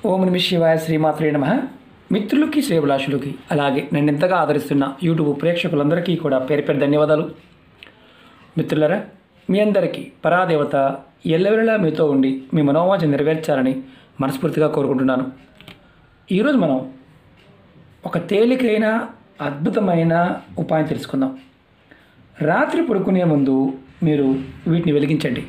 ఓం నమ శివాయ శ్రీమాత్రే నమ మిత్రులకి శ్రేభిలాషులకి అలాగే నన్ను ఎంతగా ఆదరిస్తున్న యూట్యూబ్ ప్రేక్షకులందరికీ కూడా పేరు పేరు ధన్యవాదాలు మిత్రులరా మీ అందరికీ పరాదేవత ఎల్లవెల్లలా మీతో ఉండి మీ మనోవాంఛ నెరవేర్చాలని మనస్ఫూర్తిగా కోరుకుంటున్నాను ఈరోజు మనం ఒక తేలికైన అద్భుతమైన ఉపాయం తెలుసుకుందాం రాత్రి పడుకునే ముందు మీరు వీటిని వెలిగించండి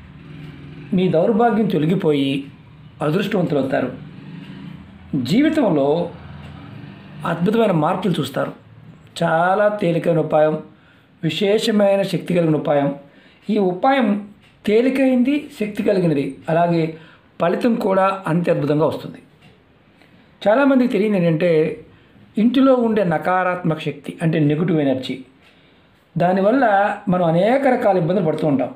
మీ దౌర్భాగ్యం తొలగిపోయి అదృష్టవంతులు అవుతారు జీవితంలో అద్భుతమైన మార్పులు చూస్తారు చాలా తేలికైన ఉపాయం విశేషమైన శక్తి కలిగిన ఉపాయం ఈ ఉపాయం తేలికైంది శక్తి కలిగినది అలాగే ఫలితం కూడా అంతే అద్భుతంగా వస్తుంది చాలామందికి తెలియదు ఏంటంటే ఇంటిలో ఉండే నకారాత్మక శక్తి అంటే నెగిటివ్ ఎనర్జీ దానివల్ల మనం అనేక రకాల ఇబ్బందులు పడుతూ ఉంటాం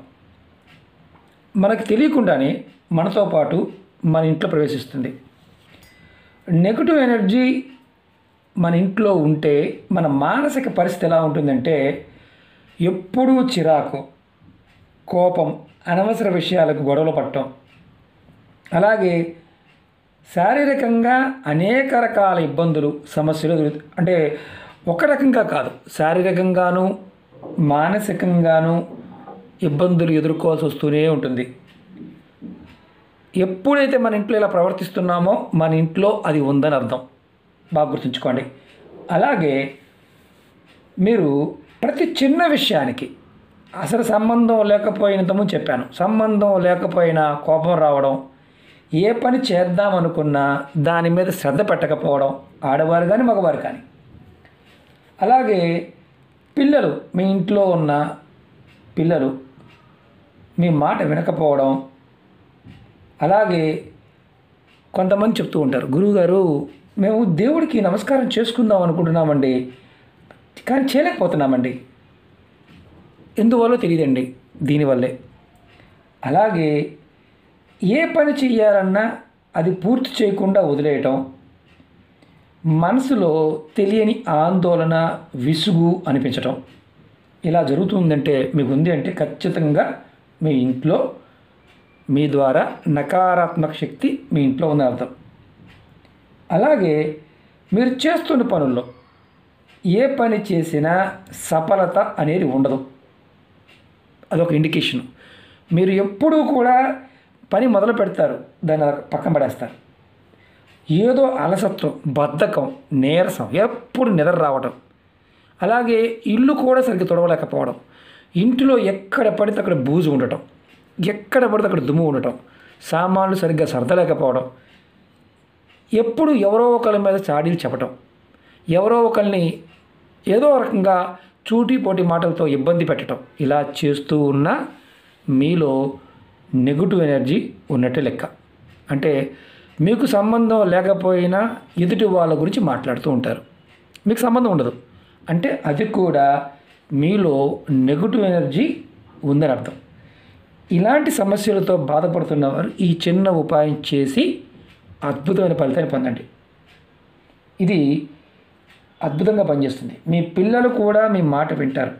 మనకు తెలియకుండానే మనతో పాటు మన ఇంట్లో ప్రవేశిస్తుంది నెగిటివ్ ఎనర్జీ మన ఇంట్లో ఉంటే మన మానసిక పరిస్థితి ఎలా ఉంటుందంటే ఎప్పుడూ చిరాకు కోపం అనవసర విషయాలకు గొడవలు పట్టడం అలాగే శారీరకంగా అనేక రకాల ఇబ్బందులు సమస్యలు ఎదురు- అంటే ఒక రకంగా కాదు శారీరకంగాను మానసికంగాను ఇబ్బందులు ఎదుర్కోవాల్సి వస్తూనే ఉంటుంది ఎప్పుడైతే మన ఇంట్లో ఇలా ప్రవర్తిస్తున్నామో మన ఇంట్లో అది ఉందని అర్థం బాగా గుర్తుంచుకోండి అలాగే మీరు ప్రతి చిన్న విషయానికి అసలు సంబంధం లేకపోయినంతము చెప్పాను సంబంధం లేకపోయినా కోపం రావడం ఏ పని చేద్దామనుకున్నా దాని మీద శ్రద్ధ పెట్టకపోవడం ఆడవారు కానీ మగవారు కానీ అలాగే పిల్లలు మీ ఇంట్లో ఉన్న పిల్లలు మీ మాట వినకపోవడం అలాగే కొంతమంది చెప్తూ ఉంటారు గురువుగారు మేము దేవుడికి నమస్కారం చేసుకుందాం అనుకుంటున్నామండి కానీ చేయలేకపోతున్నామండి ఎందువల్ల తెలియదండి దీనివల్లే అలాగే ఏ పని చేయాలన్నా అది పూర్తి చేయకుండా వదిలేయటం మనసులో తెలియని ఆందోళన విసుగు అనిపించటం ఇలా జరుగుతుందంటే మీకు ఉంది అంటే ఖచ్చితంగా మీ ఇంట్లో మీ ద్వారా నకారాత్మక శక్తి మీ ఇంట్లో ఉందని అర్థం అలాగే మీరు చేస్తున్న పనుల్లో ఏ పని చేసినా సఫలత అనేది ఉండదు అదొక ఇండికేషన్ మీరు ఎప్పుడూ కూడా పని మొదలు పెడతారు దాన్ని అలా పక్కన పడేస్తారు ఏదో అలసత్వం బద్ధకం నీరసం ఎప్పుడు నిద్ర రావడం అలాగే ఇల్లు కూడా సరిగ్గా తొడవలేకపోవడం ఇంటిలో ఎక్కడ పడితే అక్కడ బూజు ఉండటం ఎక్కడ పడితే అక్కడ దుమ్ము ఉండటం సామాన్లు సరిగ్గా సర్దలేకపోవడం ఎప్పుడు ఎవరో ఒకరి మీద చాడీలు చెప్పటం ఎవరో ఒకరిని ఏదో రకంగా చూటి పోటీ మాటలతో ఇబ్బంది పెట్టడం ఇలా చేస్తూ ఉన్న మీలో నెగిటివ్ ఎనర్జీ ఉన్నట్టే లెక్క అంటే మీకు సంబంధం లేకపోయినా ఎదుటి వాళ్ళ గురించి మాట్లాడుతూ ఉంటారు మీకు సంబంధం ఉండదు అంటే అది కూడా మీలో నెగిటివ్ ఎనర్జీ ఉందని అర్థం ఇలాంటి సమస్యలతో బాధపడుతున్నవారు ఈ చిన్న ఉపాయం చేసి అద్భుతమైన ఫలితాన్ని పొందండి ఇది అద్భుతంగా పనిచేస్తుంది మీ పిల్లలు కూడా మీ మాట వింటారు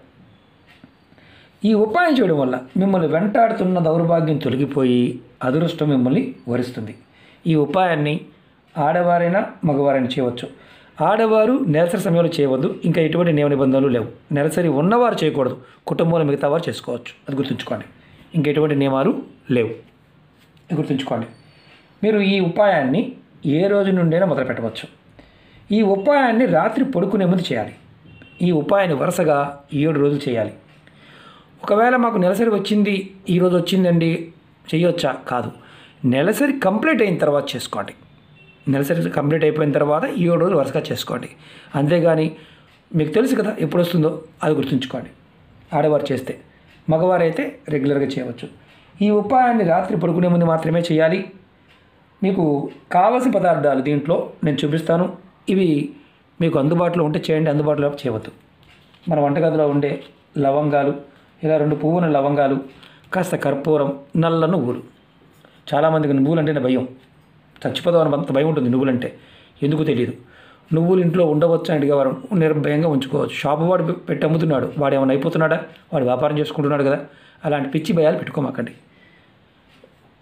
ఈ ఉపాయం చేయడం వల్ల మిమ్మల్ని వెంటాడుతున్న దౌర్భాగ్యం తొలగిపోయి అదృష్టం మిమ్మల్ని వరిస్తుంది ఈ ఉపాయాన్ని ఆడవారైనా మగవారైనా చేయవచ్చు ఆడవారు నెలసరి సమయంలో చేయవద్దు ఇంకా ఎటువంటి నియమ నిబంధనలు లేవు నెలసరి ఉన్నవారు చేయకూడదు కుటుంబంలో మిగతా వారు చేసుకోవచ్చు అది గుర్తుంచుకోండి ఇంకా ఎటువంటి నియమాలు లేవు ఇది గుర్తుంచుకోండి మీరు ఈ ఉపాయాన్ని ఏ రోజు నుండైనా మొదలు పెట్టవచ్చు ఈ ఉపాయాన్ని రాత్రి పడుకునే ముందు చేయాలి ఈ ఉపాయాన్ని వరుసగా ఏడు రోజులు చేయాలి ఒకవేళ మాకు నెలసరి వచ్చింది ఈరోజు వచ్చిందండి చేయొచ్చా కాదు నెలసరి కంప్లీట్ అయిన తర్వాత చేసుకోండి నెలసరి కంప్లీట్ అయిపోయిన తర్వాత ఏడు రోజులు వరుసగా చేసుకోండి అంతేగాని మీకు తెలుసు కదా ఎప్పుడు వస్తుందో అది గుర్తుంచుకోండి ఆడవారు చేస్తే మగవారైతే రెగ్యులర్గా చేయవచ్చు ఈ ఉపాయాన్ని రాత్రి పడుకునే ముందు మాత్రమే చేయాలి మీకు కావలసిన పదార్థాలు దీంట్లో నేను చూపిస్తాను ఇవి మీకు అందుబాటులో ఉంటే చేయండి అందుబాటులో చేయవద్దు మన వంటగదిలో ఉండే లవంగాలు ఇలా రెండు పువ్వున లవంగాలు కాస్త కర్పూరం నల్ల నువ్వులు చాలామందికి నువ్వులు అంటేనే భయం చచ్చిపోదాం అని అంత భయం ఉంటుంది నువ్వులంటే ఎందుకు తెలియదు నువ్వులు ఇంట్లో ఉండవచ్చు అని అడిగేవారు నిర్భయంగా ఉంచుకోవచ్చు షాపు వాడు పెట్టి అమ్ముతున్నాడు వాడు ఏమైనా అయిపోతున్నాడా వాడు వ్యాపారం చేసుకుంటున్నాడు కదా అలాంటి పిచ్చి భయాలు పెట్టుకోమాకండి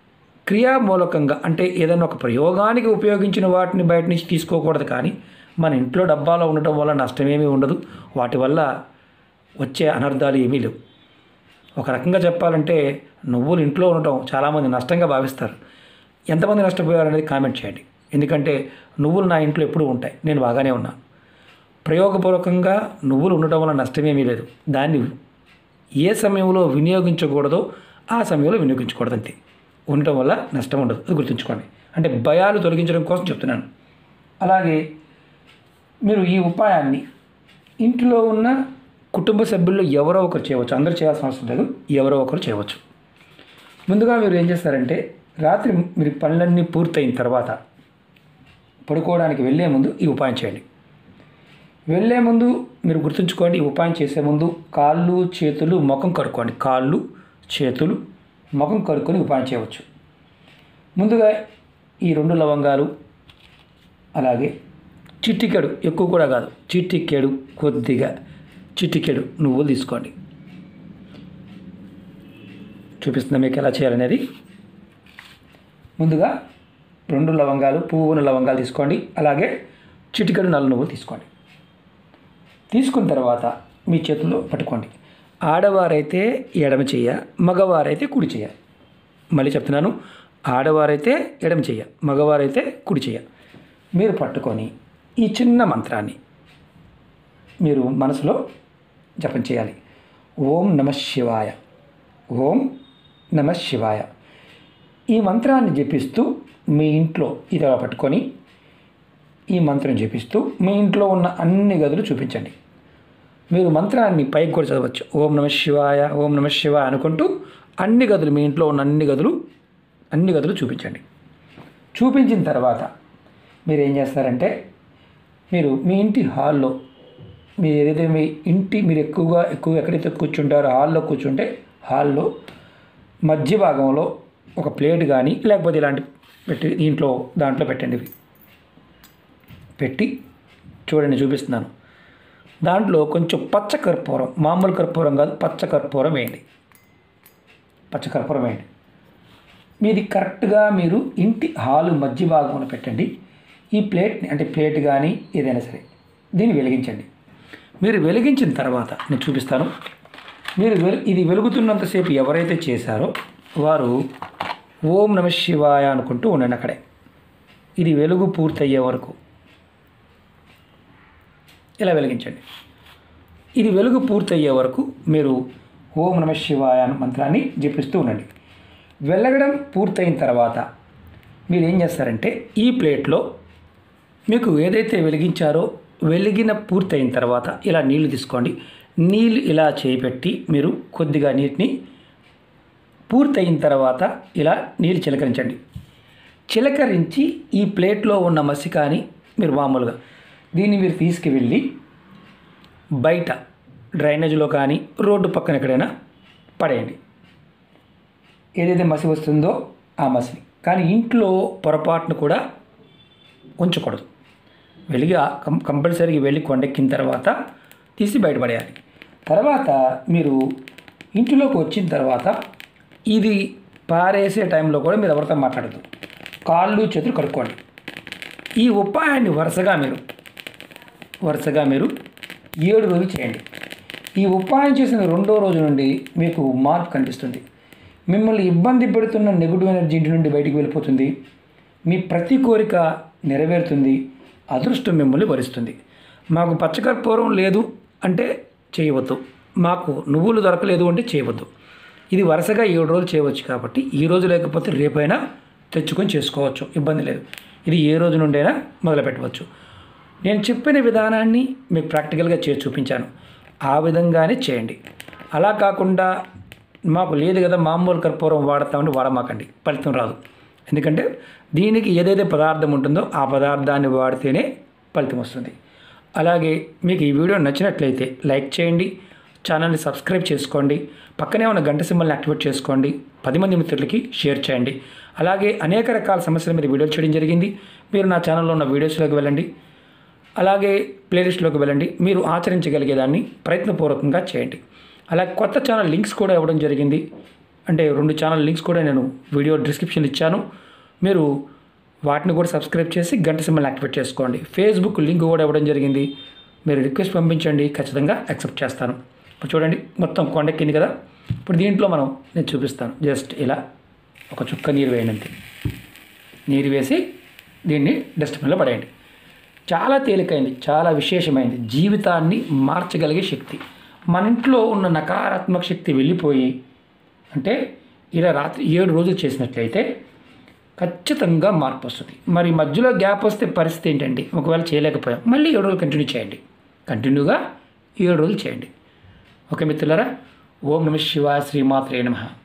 క్రియామూలకంగా అంటే ఏదైనా ఒక ప్రయోగానికి ఉపయోగించిన వాటిని బయట నుంచి తీసుకోకూడదు కానీ మన ఇంట్లో డబ్బాలో ఉండటం వల్ల నష్టమేమీ ఉండదు వాటి వల్ల వచ్చే అనర్థాలు ఏమీ లేవు ఒక రకంగా చెప్పాలంటే నువ్వులు ఇంట్లో ఉండటం చాలామంది నష్టంగా భావిస్తారు ఎంతమంది నష్టపోయారు అనేది కామెంట్ చేయండి ఎందుకంటే నువ్వులు నా ఇంట్లో ఎప్పుడూ ఉంటాయి నేను బాగానే ఉన్నాను ప్రయోగపూర్వకంగా నువ్వులు ఉండటం వల్ల నష్టమేమీ లేదు దాన్ని ఏ సమయంలో వినియోగించకూడదో ఆ సమయంలో వినియోగించకూడదు అంతే ఉండటం వల్ల నష్టం ఉండదు అది గుర్తుంచుకోండి అంటే భయాలు తొలగించడం కోసం చెప్తున్నాను అలాగే మీరు ఈ ఉపాయాన్ని ఇంట్లో ఉన్న కుటుంబ సభ్యుల్లో ఎవరో ఒకరు చేయవచ్చు అందరూ చేయాల్సిన అవసరం లేదు ఎవరో ఒకరు చేయవచ్చు ముందుగా మీరు ఏం చేస్తారంటే రాత్రి మీరు పనులన్నీ పూర్తయిన తర్వాత పడుకోవడానికి వెళ్ళే ముందు ఈ ఉపాయం చేయండి వెళ్ళే ముందు మీరు గుర్తుంచుకోండి ఈ ఉపాయం చేసే ముందు కాళ్ళు చేతులు ముఖం కడుక్కోండి కాళ్ళు చేతులు ముఖం కడుక్కొని ఉపాయం చేయవచ్చు ముందుగా ఈ రెండు లవంగాలు అలాగే చిట్టికెడు ఎక్కువ కూడా కాదు చిట్టికెడు కొద్దిగా చిట్టికెడు నువ్వులు తీసుకోండి చూపిస్తున్నా మీకు ఎలా చేయాలనేది ముందుగా రెండు లవంగాలు పువ్వున లవంగాలు తీసుకోండి అలాగే చిటికెడు నల్ల నువ్వులు తీసుకోండి తీసుకున్న తర్వాత మీ చేతుల్లో పట్టుకోండి ఆడవారైతే ఎడమ చెయ్య మగవారైతే కుడి చెయ్య మళ్ళీ చెప్తున్నాను ఆడవారైతే ఎడమ చెయ్య మగవారైతే కుడి చెయ్య మీరు పట్టుకొని ఈ చిన్న మంత్రాన్ని మీరు మనసులో జపం చేయాలి ఓం నమ శివాయ ఓం నమ శివాయ ఈ మంత్రాన్ని జపిస్తూ మీ ఇంట్లో ఇది అలా పట్టుకొని ఈ మంత్రం జపిస్తూ మీ ఇంట్లో ఉన్న అన్ని గదులు చూపించండి మీరు మంత్రాన్ని పైకి కూడా చదవచ్చు ఓం నమ శివాయ ఓం నమ శివాయ అనుకుంటూ అన్ని గదులు మీ ఇంట్లో ఉన్న అన్ని గదులు అన్ని గదులు చూపించండి చూపించిన తర్వాత మీరు ఏం చేస్తారంటే మీరు మీ ఇంటి హాల్లో మీరు ఏదైతే మీ ఇంటి మీరు ఎక్కువగా ఎక్కువ ఎక్కడైతే కూర్చుంటారో హాల్లో కూర్చుంటే హాల్లో మధ్య భాగంలో ఒక ప్లేట్ కానీ లేకపోతే ఇలాంటి పెట్టి దీంట్లో దాంట్లో పెట్టండి ఇవి పెట్టి చూడండి చూపిస్తున్నాను దాంట్లో కొంచెం పచ్చ కర్పూరం మామూలు కర్పూరం కాదు పచ్చ కర్పూరం వేయండి పచ్చ కర్పూరం వేయండి మీది కరెక్ట్గా మీరు ఇంటి హాలు మధ్య భాగంలో పెట్టండి ఈ ప్లేట్ని అంటే ప్లేట్ కానీ ఏదైనా సరే దీన్ని వెలిగించండి మీరు వెలిగించిన తర్వాత నేను చూపిస్తాను మీరు వెలు ఇది వెలుగుతున్నంతసేపు ఎవరైతే చేశారో వారు ఓం నమ శివాయ అనుకుంటూ ఉండండి అక్కడే ఇది వెలుగు పూర్తయ్యే వరకు ఇలా వెలిగించండి ఇది వెలుగు పూర్తయ్యే వరకు మీరు ఓం నమ శివాయ అనే మంత్రాన్ని జపిస్తూ ఉండండి వెలగడం పూర్తయిన తర్వాత మీరు ఏం చేస్తారంటే ఈ ప్లేట్లో మీకు ఏదైతే వెలిగించారో వెలిగిన పూర్తయిన తర్వాత ఇలా నీళ్లు తీసుకోండి నీళ్ళు ఇలా చేపెట్టి మీరు కొద్దిగా నీటిని పూర్తయిన తర్వాత ఇలా నీళ్ళు చిలకరించండి చిలకరించి ఈ ప్లేట్లో ఉన్న మసికాని మీరు మామూలుగా దీన్ని మీరు తీసుకువెళ్ళి బయట డ్రైనేజ్లో కానీ రోడ్డు పక్కన ఎక్కడైనా పడేయండి ఏదైతే మసి వస్తుందో ఆ మసిని కానీ ఇంట్లో పొరపాటును కూడా ఉంచకూడదు వెలిగి కం కంపల్సరీగా వెళ్ళి కొండెక్కిన తర్వాత తీసి బయటపడేయాలి తర్వాత మీరు ఇంటిలోకి వచ్చిన తర్వాత ఇది పారేసే టైంలో కూడా మీరు ఎవరితో మాట్లాడద్దు కాళ్ళు చేతులు కడుక్కోండి ఈ ఉపాయాన్ని వరుసగా మీరు వరుసగా మీరు ఏడు రోజులు చేయండి ఈ ఉపాయం చేసిన రెండో రోజు నుండి మీకు మార్పు కనిపిస్తుంది మిమ్మల్ని ఇబ్బంది పెడుతున్న నెగిటివ్ ఎనర్జీ ఇంటి నుండి బయటికి వెళ్ళిపోతుంది మీ ప్రతి కోరిక నెరవేరుతుంది అదృష్టం మిమ్మల్ని వరిస్తుంది మాకు పచ్చకర్పూరం లేదు అంటే చేయవద్దు మాకు నువ్వులు దొరకలేదు అంటే చేయవద్దు ఇది వరుసగా ఏడు రోజులు చేయవచ్చు కాబట్టి ఈ రోజు లేకపోతే రేపైనా తెచ్చుకొని చేసుకోవచ్చు ఇబ్బంది లేదు ఇది ఏ రోజు నుండైనా మొదలు పెట్టవచ్చు నేను చెప్పిన విధానాన్ని మీకు ప్రాక్టికల్గా చేసి చూపించాను ఆ విధంగానే చేయండి అలా కాకుండా మాకు లేదు కదా మామూలు కర్పూరం వాడతామని వాడమాకండి ఫలితం రాదు ఎందుకంటే దీనికి ఏదైతే పదార్థం ఉంటుందో ఆ పదార్థాన్ని వాడితేనే ఫలితం వస్తుంది అలాగే మీకు ఈ వీడియో నచ్చినట్లయితే లైక్ చేయండి ఛానల్ని సబ్స్క్రైబ్ చేసుకోండి పక్కనే ఉన్న గంట సింబల్ని యాక్టివేట్ చేసుకోండి పది మంది మిత్రులకి షేర్ చేయండి అలాగే అనేక రకాల సమస్యల మీద వీడియోలు చేయడం జరిగింది మీరు నా ఛానల్లో ఉన్న వీడియోస్లోకి వెళ్ళండి అలాగే ప్లేలిస్ట్లోకి వెళ్ళండి మీరు ఆచరించగలిగేదాన్ని ప్రయత్నపూర్వకంగా చేయండి అలాగే కొత్త ఛానల్ లింక్స్ కూడా ఇవ్వడం జరిగింది అంటే రెండు ఛానల్ లింక్స్ కూడా నేను వీడియో డిస్క్రిప్షన్ ఇచ్చాను మీరు వాటిని కూడా సబ్స్క్రైబ్ చేసి గంట సింబల్ యాక్టివేట్ చేసుకోండి ఫేస్బుక్ లింక్ కూడా ఇవ్వడం జరిగింది మీరు రిక్వెస్ట్ పంపించండి ఖచ్చితంగా యాక్సెప్ట్ చేస్తాను ఇప్పుడు చూడండి మొత్తం కొండెక్కింది కదా ఇప్పుడు దీంట్లో మనం నేను చూపిస్తాను జస్ట్ ఇలా ఒక చుక్క నీరు వేయండి అంతే నీరు వేసి దీన్ని డస్ట్బిన్లో పడేయండి చాలా తేలికైంది చాలా విశేషమైంది జీవితాన్ని మార్చగలిగే శక్తి మన ఇంట్లో ఉన్న నకారాత్మక శక్తి వెళ్ళిపోయి అంటే ఇలా రాత్రి ఏడు రోజులు చేసినట్లయితే ఖచ్చితంగా మార్పు వస్తుంది మరి మధ్యలో గ్యాప్ వస్తే పరిస్థితి ఏంటండి ఒకవేళ చేయలేకపోయాం మళ్ళీ ఏడు రోజులు కంటిన్యూ చేయండి కంటిన్యూగా ఏడు రోజులు చేయండి ఓకే మిత్రులారా ఓం నమ శివాయ శ్రీమాత్రే నమః